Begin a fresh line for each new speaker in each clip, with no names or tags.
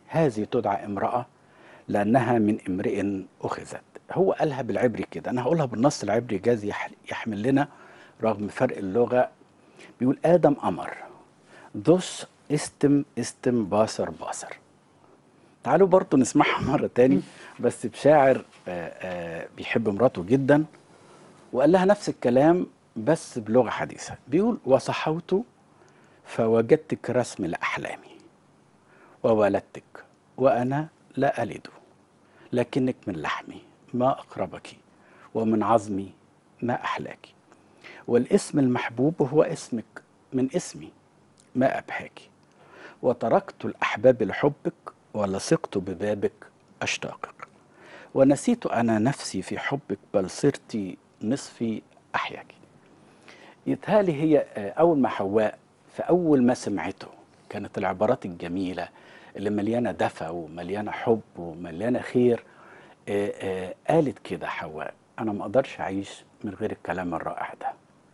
هذه تدعى امرأة لأنها من امرئ أخذت هو قالها بالعبري كده أنا هقولها بالنص العبري جاز يح- يحمل لنا رغم فرق اللغة بيقول آدم أمر دوس استم استم باصر باصر تعالوا برضو نسمعها مرة تاني بس بشاعر آه، آه، بيحب مراته جدا وقال لها نفس الكلام بس بلغة حديثة بيقول وصحوت فوجدتك رسم لأحلامي وولدتك وأنا لا ألد لكنك من لحمي ما أقربك ومن عظمي ما أحلاك والاسم المحبوب هو اسمك من اسمي ما أبهاك وتركت الأحباب لحبك ولصقت ببابك أشتاقك ونسيت أنا نفسي في حبك بل صرت نصفي أحياك يتهالي هي آه، أول ما حواء في أول ما سمعته كانت العبارات الجميلة اللي مليانة دفى ومليانة حب ومليانة خير آه، آه، قالت كده حواء أنا ما أقدرش أعيش من غير الكلام الرائع ده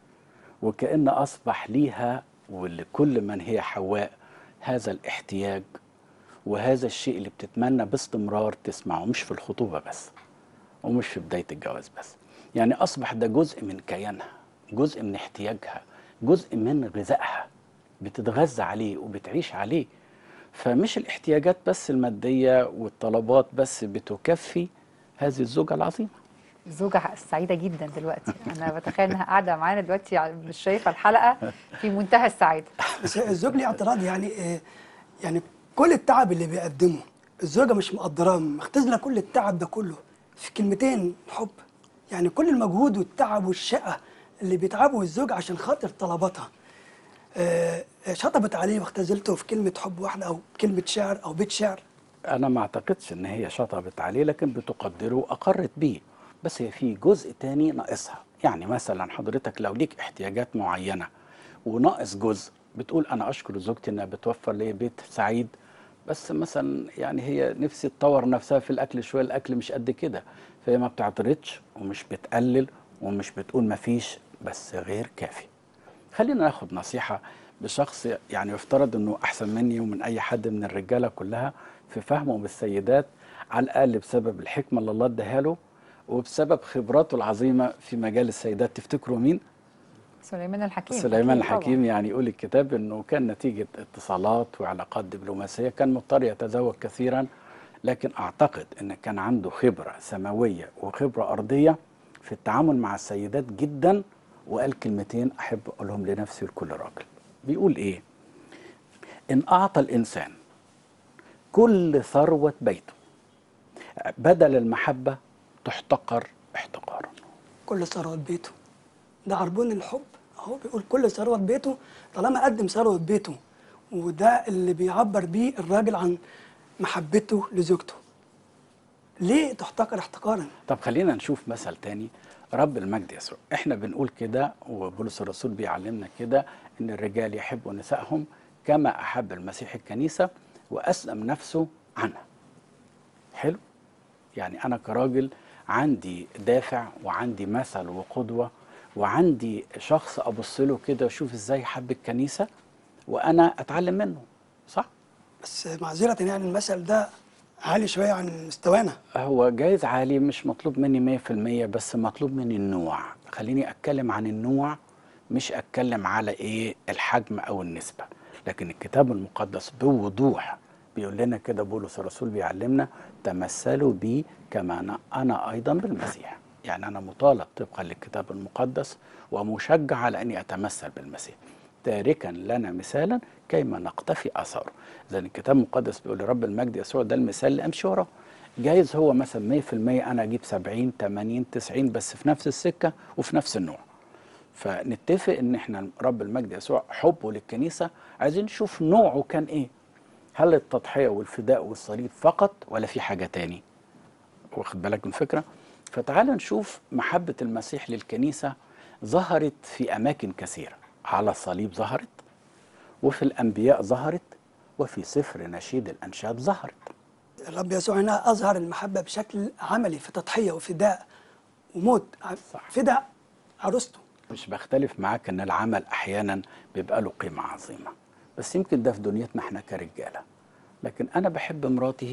وكأن أصبح ليها ولكل من هي حواء هذا الاحتياج وهذا الشيء اللي بتتمنى باستمرار تسمعه مش في الخطوبة بس ومش في بداية الجواز بس يعني أصبح ده جزء من كيانها جزء من احتياجها جزء من غذائها بتتغذى عليه وبتعيش عليه فمش الاحتياجات بس المادية والطلبات بس بتكفي هذه الزوجة العظيمة
الزوجة سعيدة جدا دلوقتي أنا بتخيل إنها قاعدة معانا دلوقتي يعني مش شايفة الحلقة في منتهى السعادة
بس الزوج ليه اعتراض يعني آه، يعني كل التعب اللي بيقدمه الزوجه مش مقدراه مختزله كل التعب ده كله في كلمتين حب يعني كل المجهود والتعب والشقه اللي بيتعبه الزوج عشان خاطر طلباتها آه، آه، شطبت عليه واختزلته في كلمه حب واحده او كلمه شعر او بيت شعر
أنا ما أعتقدش إن هي شطبت عليه لكن بتقدره وأقرت بيه بس هي في جزء تاني ناقصها يعني مثلا حضرتك لو ليك احتياجات معينة وناقص جزء بتقول أنا أشكر زوجتي إنها بتوفر لي بيت سعيد بس مثلا يعني هي نفسي تطور نفسها في الأكل شوية الأكل مش قد كده فهي ما بتعترضش ومش بتقلل ومش بتقول مفيش بس غير كافي خلينا ناخد نصيحة بشخص يعني يفترض انه احسن مني ومن اي حد من الرجالة كلها في فهمه بالسيدات على الاقل بسبب الحكمة اللي الله اداها له وبسبب خبراته العظيمة في مجال السيدات تفتكروا مين؟
سليمان الحكيم
سليمان
أكيد طبعاً.
الحكيم يعني يقول الكتاب انه كان نتيجة اتصالات وعلاقات دبلوماسية كان مضطر يتزوج كثيرا لكن اعتقد ان كان عنده خبرة سماوية وخبرة ارضية في التعامل مع السيدات جدا وقال كلمتين احب اقولهم لنفسي ولكل راجل بيقول ايه ان اعطى الانسان كل ثروة بيته بدل المحبة تحتقر احتقارا
كل ثروة بيته ده عربون الحب اهو بيقول كل ثروة بيته طالما قدم ثروة بيته وده اللي بيعبر بيه الراجل عن محبته لزوجته ليه تحتقر احتقارا
طب خلينا نشوف مثل تاني رب المجد يسوع احنا بنقول كده وبولس الرسول بيعلمنا كده ان الرجال يحبوا نسائهم كما احب المسيح الكنيسه واسلم نفسه عنها حلو يعني انا كراجل عندي دافع وعندي مثل وقدوه وعندي شخص ابص له كده واشوف ازاي حب الكنيسه وانا اتعلم منه صح
بس معذرة يعني المثل ده عالي شوية عن مستوانا
هو جايز عالي مش مطلوب مني 100% بس مطلوب مني النوع خليني اتكلم عن النوع مش اتكلم على ايه الحجم او النسبة لكن الكتاب المقدس بوضوح بيقول لنا كده بولس الرسول بيعلمنا تمثلوا بي كما انا انا ايضا بالمسيح يعني انا مطالب طبقا للكتاب المقدس ومشجع على اني اتمثل بالمسيح تاركا لنا مثالا كيما نقتفي اثاره اذا الكتاب المقدس بيقول لرب المجد يسوع ده المثال اللي امشي وراه جايز هو مثلا 100% انا اجيب 70 80 90 بس في نفس السكه وفي نفس النوع فنتفق ان احنا رب المجد يسوع حبه للكنيسه عايزين نشوف نوعه كان ايه هل التضحيه والفداء والصليب فقط ولا في حاجه تاني واخد بالك من الفكره فتعال نشوف محبه المسيح للكنيسه ظهرت في اماكن كثيره على الصليب ظهرت وفي الانبياء ظهرت وفي سفر نشيد الانشاد ظهرت
الرب يسوع هنا أظهر المحبة بشكل عملي في تضحية وفداء وموت
صح.
فداء عروسته
مش بختلف معاك ان العمل احيانا بيبقى له قيمه عظيمه بس يمكن ده في دنيتنا احنا كرجاله لكن انا بحب مراتي